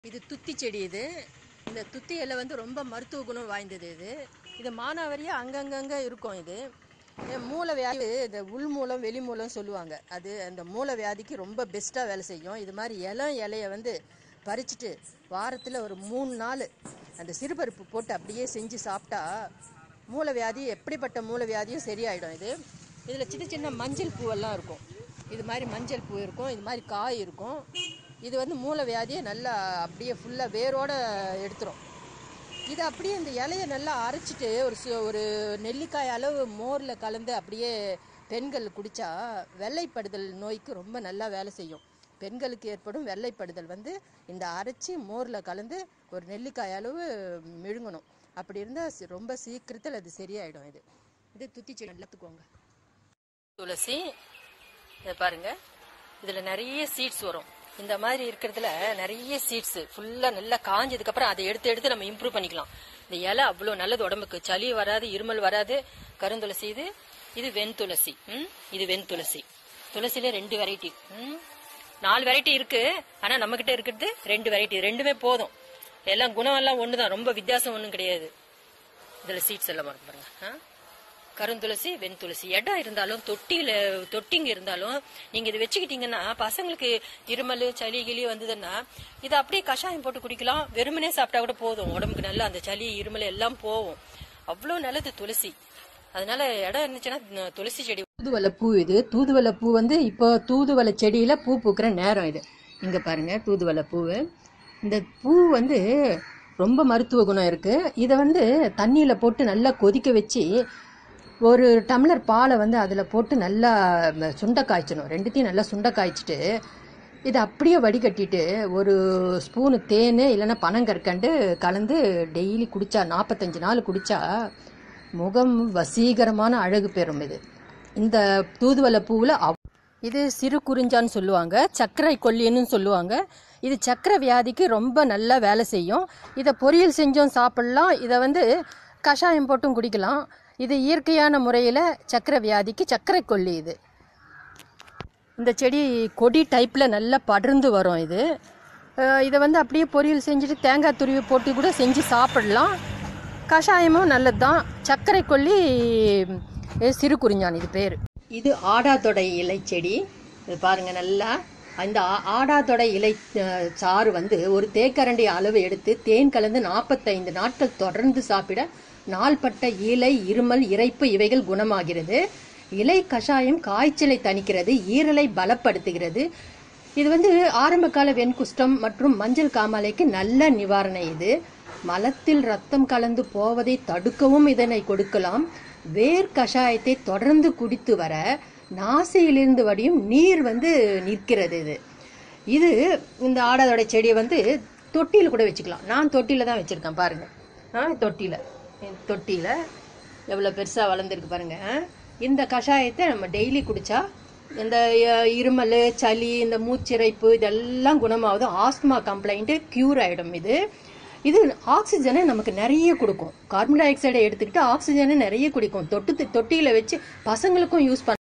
இது துத்தி செடி இது இந்த துத்தி இலை வந்து ரொம்ப மருத்துவ குணம் வாய்ந்தது இது இது மானாவாரியாக அங்கங்கங்க இருக்கும் இது இது மூல வியாதி இந்த உள் மூலம் வெளி மூலம் சொல்லுவாங்க அது அந்த மூல வியாதிக்கு ரொம்ப பெஸ்ட்டாக வேலை செய்யும் இது மாதிரி இளம் இலைய வந்து பறிச்சுட்டு வாரத்தில் ஒரு மூணு நாள் அந்த சிறுபருப்பு போட்டு அப்படியே செஞ்சு சாப்பிட்டா மூல வியாதி எப்படிப்பட்ட மூல வியாதியும் சரியாயிடும் இது இதில் சின்ன சின்ன மஞ்சள் பூவெல்லாம் இருக்கும் இது மாதிரி மஞ்சள் பூ இருக்கும் இது மாதிரி காய் இருக்கும் இது வந்து மூல வியாதியை நல்லா அப்படியே ஃபுல்லாக வேரோட எடுத்துரும் இது அப்படியே இந்த இலையை நல்லா அரைச்சிட்டு ஒரு சு- ஒரு நெல்லிக்காய் அளவு மோரில் கலந்து அப்படியே பெண்கள் குடித்தா வெள்ளைப்படுதல் நோய்க்கு ரொம்ப நல்லா வேலை செய்யும் பெண்களுக்கு ஏற்படும் வெள்ளைப்படுதல் வந்து இந்த அரைச்சி மோரில் கலந்து ஒரு நெல்லிக்காய் அளவு மிழுங்கணும் அப்படி இருந்தால் ரொம்ப சீக்கிரத்தில் அது சரியாயிடும் இது இது துத்திச்சு நல்லத்துக்கோங்க துளசி இதை பாருங்க இதில் நிறைய சீட்ஸ் வரும் இந்த மாதிரி இருக்கிறதுல நிறைய சீட்ஸ் ஃபுல்லாக நல்லா காஞ்சதுக்கு அப்புறம் அதை எடுத்து எடுத்து நம்ம இம்ப்ரூவ் பண்ணிக்கலாம் இந்த இலை அவ்வளோ நல்லது உடம்புக்கு சளி வராது இருமல் வராது கருந்துளசி இது இது வெண்துளசி ம் இது வெண்துளசி துளசியில ரெண்டு வெரைட்டி ம் நாலு வெரைட்டி இருக்கு ஆனா நம்ம கிட்ட இருக்கிறது ரெண்டு வெரைட்டி ரெண்டுமே போதும் எல்லாம் குணம் எல்லாம் ஒண்ணுதான் ரொம்ப வித்தியாசம் ஒன்றும் கிடையாது இதுல சீட்ஸ் எல்லாம் இருக்கு பாருங்க ஆ? கருந்துளசி வெண்துளசி இடம் இருந்தாலும் தொட்டியில தொட்டிங்க இருந்தாலும் நீங்க இது வச்சுக்கிட்டீங்கன்னா பசங்களுக்கு இருமல் சளி கிளி வந்ததுன்னா இதை அப்படியே கஷாயம் போட்டு குடிக்கலாம் வெறுமனே சாப்பிட்டா கூட போதும் உடம்புக்கு நல்லா அந்த சளி இருமல் எல்லாம் போகும் அவ்வளோ நல்லது துளசி அதனால இடம் இருந்துச்சுன்னா ந- துளசி செடி தூதுவளை பூ இது தூதுவளை பூ வந்து இப்போ தூதுவளை செடியில பூ பூக்கிற நேரம் இது இங்க பாருங்க தூதுவளை பூவு இந்த பூ வந்து ரொம்ப மருத்துவ குணம் இருக்கு இதை வந்து தண்ணியில போட்டு நல்லா கொதிக்க வச்சு ஒரு டம்ளர் பாலை வந்து அதில் போட்டு நல்லா ம, சுண்டை காய்ச்சணும் ரெண்டுத்தையும் நல்லா சுண்டை காய்ச்சிட்டு இதை அப்படியே வடிகட்டிட்டு ஒரு ஸ்பூனு தேன் இல்லைன்னா பனங்கற்கண்டு கலந்து டெய்லி குடிச்சா நாற்பத்தஞ்சு நாள் குடிச்சா முகம் வசீகரமான அழகு பெறும் இது இந்த தூதுவளை பூவில் அவ் இது சிறு குறிஞ்சான்னு சொல்லுவாங்க சர்க்கரை கொல்லின்னு சொல்லுவாங்க இது சர்க்கரை வியாதிக்கு ரொம்ப நல்லா வேலை செய்யும் இதை பொரியல் செஞ்சும் சாப்பிடலாம் இதை வந்து கஷாயம் போட்டும் குடிக்கலாம் இது இயற்கையான முறையில் சர்க்கரை வியாதிக்கு சர்க்கரை கொல்லி இது இந்த செடி கொடி டைப்பில் நல்லா படர்ந்து வரும் இது அஹ் இதை வந்து அப்படியே பொரியல் செஞ்சுட்டு தேங்காய் துருவி போட்டு கூட செஞ்சு சாப்பிடலாம் கஷாயமும் நல்லது தான் சர்க்கரை கொல்லி அஹ் சிறு குறிஞ்சான் இது பேர் இது ஆடாதொடை இலை செடி இது பாருங்க நல்லா அந்த ஆ- ஆடாதொடை இலை அஹ், சாறு வந்து ஒரு தேக்கரண்டி அளவு எடுத்து தேன் கலந்து நாற்பத்தைந்து நாட்கள் தொடர்ந்து சாப்பிட நாள்பட்ட இலை இருமல் இரைப்பு இவைகள் குணமாகிறது இலை கஷாயம் காய்ச்சலை தணிக்கிறது ஈரலை பலப்படுத்துகிறது இது வந்து ஆரம்ப கால வெண்குஷ்டம் மற்றும் மஞ்சள் காமாலைக்கு நல்ல நிவாரணம் இது மலத்தில் ரத்தம் கலந்து போவதை தடுக்கவும் இதனை கொடுக்கலாம் வேர் கஷாயத்தை தொடர்ந்து குடித்து வர நாசியிலிருந்து வடியும் நீர் வந்து நிற்கிறது இது இது இந்த ஆடாதோட செடியை வந்து தொட்டியில் கூட வச்சுக்கலாம் நான் தொட்டியில் தான் வச்சுருக்கேன் பாருங்க ஆ தொட்டியில் தொட்டியில் எவ்வளோ பெருசாக வளர்ந்துருக்கு பாருங்க ஆ? இந்த கஷாயத்தை நம்ம டெய்லி குடிச்சா இந்த அஹ், இருமல் சளி இந்த மூச்சிறைப்பு இதெல்லாம் குணமாகுது ஆஸ்துமா கம்ப்ளைண்ட் க்யூர் ஆயிடும் இது இது ஆக்சிஜனை நமக்கு நிறைய கொடுக்கும் கார்பன் டை ஆக்சைடை எடுத்துக்கிட்டு ஆக்சிஜனை நிறைய குடிக்கும் தொட்டு தொட்டியில் வச்சு பசங்களுக்கும் யூஸ் பண்ண